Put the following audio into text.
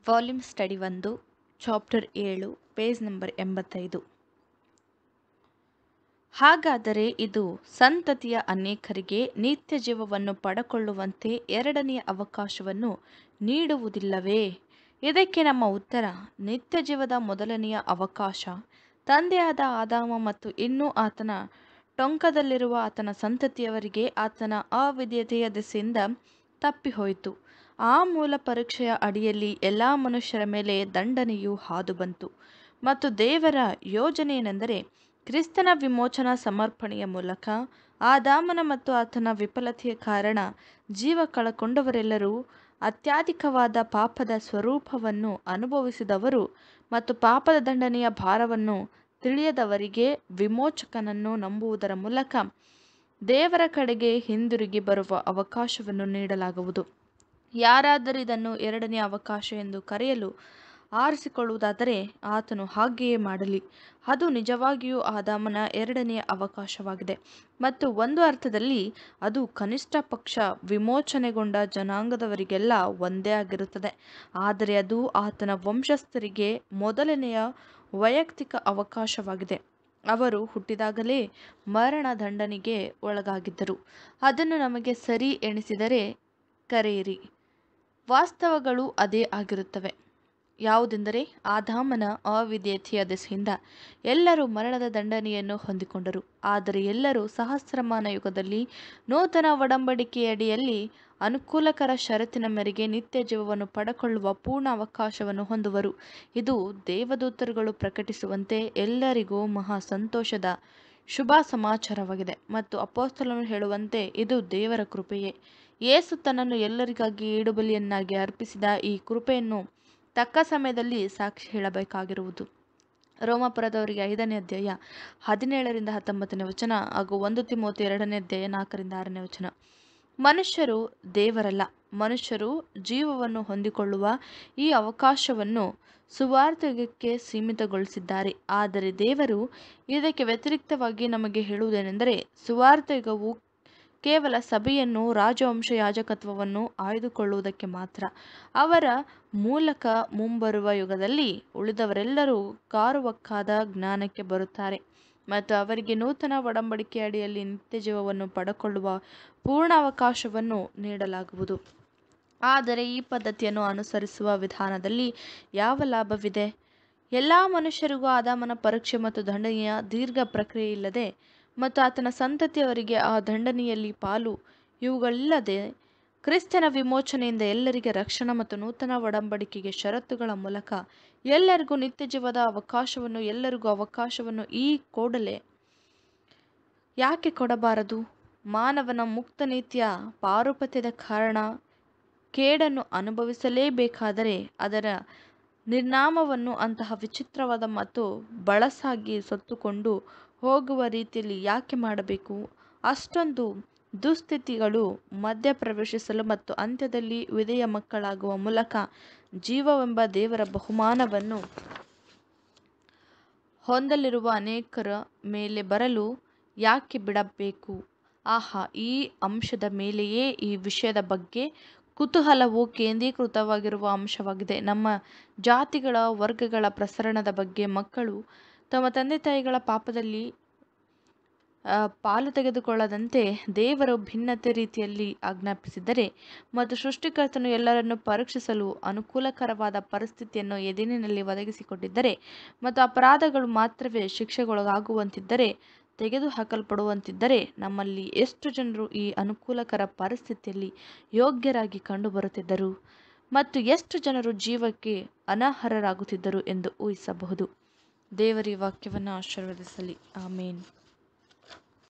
volume study ಒಂದು chapter ಏಳು page number ಎಂಬತ್ತೈದು ಹಾಗಾದರೆ ಇದು ಸಂತತಿಯ ಅನೇಕರಿಗೆ ನಿತ್ಯ ಜೀವವನ್ನು ಪಡಕೊಳ್ಳುವಂತೆ ಎರಡನೆಯ ಅವಕಾಶವನ್ನು ನೀಡುವುದಿಲ್ಲವೇ ಇದಕ್ಕೆ ನಮ್ಮ ಉತ್ತರ ನಿತ್ಯ ಜೀವದ ಮೊದಲನೆಯ ಅವಕಾಶ ತಂದೆಯಾದ ಆದಾಮ ಮತ್ತು ಇನ್ನೂ ಆತನ ಟೊಂಕದಲ್ಲಿರುವ ಆತನ ಸಂತತಿಯವರಿಗೆ ಆತನ ಅವಿಧೇಯತೆಯ ದೆಸೆಯಿಂದ ತಪ್ಪಿಹೋಯಿತು ಆ ಮೂಲ ಪರೀಕ್ಷೆಯ ಅಡಿಯಲ್ಲಿ ಎಲ್ಲ ಮನುಷ್ಯರ ಮೇಲೆ ದಂಡನೆಯು ಹಾದು ಬಂತು ಮತ್ತು ದೇವರ ಯೋಜನೆ ಏನೆಂದರೆ ಕ್ರಿಸ್ತನ ವಿಮೋಚನಾ ಸಮರ್ಪಣೆಯ ಮೂಲಕ ಆದಾಮನ ಮತ್ತು ಆತನ ವಿಫಲತೆಯ ಕಾರಣ ಜೀವ ಕಳಕೊಂಡವರೆಲ್ಲರೂ ಅತ್ಯಧಿಕವಾದ ಪಾಪದ ಸ್ವರೂಪವನ್ನು ಅನುಭವಿಸಿದವರು ಮತ್ತು ಪಾಪದ ದಂಡನೆಯ ಭಾರವನ್ನು ತಿಳಿಯದವರಿಗೆ ವಿಮೋಚಕನನ್ನು ನಂಬುವುದರ ಮೂಲಕ ದೇವರ ಕಡೆಗೆ ಹಿಂದಿರುಗಿ ಬರುವ ಅವಕಾಶವನ್ನು ನೀಡಲಾಗುವುದು ಯಾರಾದರೂ ಇದನ್ನು ಎರಡನೇ ಅವಕಾಶ ಎಂದು ಕರೆಯಲು ಆರಿಸಿಕೊಳ್ಳುವುದಾದರೆ ಆತನು ಹಾಗೆಯೇ ಮಾಡಲಿ ಅದು ನಿಜವಾಗಿಯೂ ಆದಾಮನ ಎರಡನೆಯ ಅವಕಾಶವಾಗಿದೆ ಮತ್ತು ಒಂದು ಅರ್ಥದಲ್ಲಿ ಅದು ಕನಿಷ್ಠ ಪಕ್ಷ ವಿಮೋಚನೆಗೊಂಡ ಜನಾಂಗದವರಿಗೆಲ್ಲ ಒಂದೇ ಆಗಿರುತ್ತದೆ ಆದರೆ ಅದು ಆತನ ವಂಶಸ್ಥರಿಗೆ ಮೊದಲನೆಯ ವೈಯಕ್ತಿಕ ಅವಕಾಶವಾಗಿದೆ ಅವರು ಹುಟ್ಟಿದಾಗಲೇ ಮರಣ ದಂಡನೆಗೆ ಒಳಗಾಗಿದ್ದರು ಅದನ್ನು ನಮಗೆ ಸರಿ ಎಣಿಸಿದರೆ ಕರೆಯಿರಿ ವಾಸ್ತವಗಳು ಅದೇ ಆಗಿರುತ್ತವೆ ಯಾವುದೆಂದರೆ ಆದಾಮನ ಅವಿಧೇಯತೆಯ ದೆಸೆಯಿಂದ ಎಲ್ಲರೂ ಮರಣದ ದಂಡನೆಯನ್ನು ಹೊಂದಿಕೊಂಡರು ಆದರೆ ಎಲ್ಲರೂ ಸಹಸ್ರಮಾನ ಯುಗದಲ್ಲಿ ನೂತನ ಒಡಂಬಡಿಕೆಯಡಿಯಲ್ಲಿ ಅನುಕೂಲಕರ ಷರತ್ತಿನ ಮೇರೆಗೆ ನಿತ್ಯ ಜೀವವನ್ನು ಪಡಕೊಳ್ಳುವ ಪೂರ್ಣ ಅವಕಾಶವನ್ನು ಹೊಂದುವರು ಇದು ದೇವದೂತರುಗಳು ಪ್ರಕಟಿಸುವಂತೆ ಎಲ್ಲರಿಗೂ ಮಹಾ ಸಂತೋಷದ ಶುಭ ಸಮಾಚಾರವಾಗಿದೆ ಮತ್ತು ಅಪೋಸ್ತಲನು ಹೇಳುವಂತೆ ಇದು ದೇವರ ಕೃಪೆಯೇ ಯೇಸು ತನ್ನನ್ನು ಎಲ್ಲರಿಗಾಗಿ ಈಡುಬಲಿಯನ್ನಾಗಿ ಅರ್ಪಿಸಿದ ಈ ಕೃಪೆಯನ್ನು ತಕ್ಕ ಸಮಯದಲ್ಲಿ ಸಾಕ್ಷಿ ಹೇಳಬೇಕಾಗಿರುವುದು ರೋಮಪುರದವರಿಗೆ ಐದನೇ ಅಧ್ಯಾಯ ಹದಿನೇಳರಿಂದ ಹತ್ತೊಂಬತ್ತನೇ ವಚನ ಹಾಗೂ ಒಂದು ತಿಮೋತಿ ಎರಡನೇ ಅಧ್ಯಾಯ ನಾಲ್ಕರಿಂದ ಆರನೇ ವಚನ ಮನುಷ್ಯರು ದೇವರಲ್ಲ ಮನುಷ್ಯರು ಜೀವವನ್ನು ಹೊಂದಿಕೊಳ್ಳುವ ಈ ಅವಕಾಶವನ್ನು ಸುವಾರ್ತೆಗೆ ಸೀಮಿತಗೊಳಿಸಿದ್ದಾರೆ ಆದರೆ ದೇವರು ಇದಕ್ಕೆ ವ್ಯತಿರಿಕ್ತವಾಗಿ ನಮಗೆ ಹೇಳುವುದೇನೆಂದರೆ ಸುವಾರ್ತೆಗವು ಕೇವಲ ಸಭೆಯನ್ನು ರಾಜವಂಶ ಯಾಜಕತ್ವವನ್ನು ಆಯ್ದುಕೊಳ್ಳುವುದಕ್ಕೆ ಮಾತ್ರ ಅವರ ಮೂಲಕ ಮುಂಬರುವ ಯುಗದಲ್ಲಿ ಉಳಿದವರೆಲ್ಲರೂ ಕಾರುವಕ್ಕಾದ ಜ್ಞಾನಕ್ಕೆ ಬರುತ್ತಾರೆ ಮತ್ತು ಅವರಿಗೆ ನೂತನ ಒಡಂಬಡಿಕೆ ಅಡಿಯಲ್ಲಿ ನಿತ್ಯ ಜೀವವನ್ನು ಪಡಕೊಳ್ಳುವ ಪೂರ್ಣ ಅವಕಾಶವನ್ನು ನೀಡಲಾಗುವುದು ಆದರೆ ಈ ಪದ್ಧತಿಯನ್ನು ಅನುಸರಿಸುವ ವಿಧಾನದಲ್ಲಿ ಯಾವ ಲಾಭವಿದೆ ಎಲ್ಲ ಮನುಷ್ಯರಿಗೂ ಆದಾಮನ ಪರೀಕ್ಷೆ ಮತ್ತು ದಂಡನೆಯ ದೀರ್ಘ ಪ್ರಕ್ರಿಯೆ ಇಲ್ಲದೆ ಮತ್ತು ಆತನ ಸಂತತಿಯವರಿಗೆ ಆ ದಂಡನೆಯಲ್ಲಿ ಪಾಲು ಇವುಗಳಿಲ್ಲದೆ ಕ್ರಿಸ್ತನ ವಿಮೋಚನೆಯಿಂದ ಎಲ್ಲರಿಗೆ ರಕ್ಷಣಾ ಮತ್ತು ನೂತನ ಒಡಂಬಡಿಕೆಗೆ ಷರತ್ತುಗಳ ಮೂಲಕ ಎಲ್ಲರಿಗೂ ನಿತ್ಯ ಜೀವದ ಅವಕಾಶವನ್ನು ಎಲ್ಲರಿಗೂ ಅವಕಾಶವನ್ನು ಈ ಕೂಡಲೇ ಯಾಕೆ ಕೊಡಬಾರದು ಮಾನವನ ಮುಕ್ತ ನೀತಿಯ ಪಾರುಪತ್ಯದ ಕಾರಣ ಕೇಡನ್ನು ಅನುಭವಿಸಲೇಬೇಕಾದರೆ ಅದರ ನಿರ್ನಾಮವನ್ನು ಅಂತಹ ವಿಚಿತ್ರವಾದ ಮತ್ತು ಬಳಸಾಗಿ ಸೊತ್ತುಕೊಂಡು ಹೋಗುವ ರೀತಿಯಲ್ಲಿ ಯಾಕೆ ಮಾಡಬೇಕು ಅಷ್ಟೊಂದು ದುಸ್ಥಿತಿಗಳು ಮಧ್ಯ ಪ್ರವೇಶಿಸಲು ಮತ್ತು ಅಂತ್ಯದಲ್ಲಿ ವಿಧೇಯ ಮಕ್ಕಳಾಗುವ ಮೂಲಕ ಜೀವವೆಂಬ ದೇವರ ಬಹುಮಾನವನ್ನು ಹೊಂದಲಿರುವ ಅನೇಕರ ಮೇಲೆ ಬರಲು ಯಾಕೆ ಬಿಡಬೇಕು ಆಹಾ ಈ ಅಂಶದ ಮೇಲೆಯೇ ಈ ವಿಷಯದ ಬಗ್ಗೆ ಕುತೂಹಲವು ಕೇಂದ್ರೀಕೃತವಾಗಿರುವ ಅಂಶವಾಗಿದೆ ನಮ್ಮ ಜಾತಿಗಳ ವರ್ಗಗಳ ಪ್ರಸರಣದ ಬಗ್ಗೆ ಮಕ್ಕಳು ತಮ್ಮ ತಂದೆ ತಾಯಿಗಳ ಪಾಪದಲ್ಲಿ ಪಾಲು ತೆಗೆದುಕೊಳ್ಳದಂತೆ ದೇವರು ಭಿನ್ನತೆ ರೀತಿಯಲ್ಲಿ ಆಜ್ಞಾಪಿಸಿದರೆ ಮತ್ತು ಸೃಷ್ಟಿಕರ್ತನು ಎಲ್ಲರನ್ನು ಪರೀಕ್ಷಿಸಲು ಅನುಕೂಲಕರವಾದ ಪರಿಸ್ಥಿತಿಯನ್ನು ಎದಿನಿನಲ್ಲಿ ಒದಗಿಸಿಕೊಟ್ಟಿದ್ದರೆ ಮತ್ತು ಅಪರಾಧಗಳು ಮಾತ್ರವೇ ಶಿಕ್ಷೆಗೊಳಗಾಗುವಂತಿದ್ದರೆ ತೆಗೆದುಹಾಕಲ್ಪಡುವಂತಿದ್ದರೆ ನಮ್ಮಲ್ಲಿ ಎಷ್ಟು ಜನರು ಈ ಅನುಕೂಲಕರ ಪರಿಸ್ಥಿತಿಯಲ್ಲಿ ಯೋಗ್ಯರಾಗಿ ಕಂಡುಬರುತ್ತಿದ್ದರು ಮತ್ತು ಎಷ್ಟು ಜನರು ಜೀವಕ್ಕೆ ಅನರ್ಹರಾಗುತ್ತಿದ್ದರು ಎಂದು ಊಹಿಸಬಹುದು ದೇವರ ವಾಕ್ಯವನ್ನು ಆಶೀರ್ವದಿಸಲಿ ಆಮೇನ್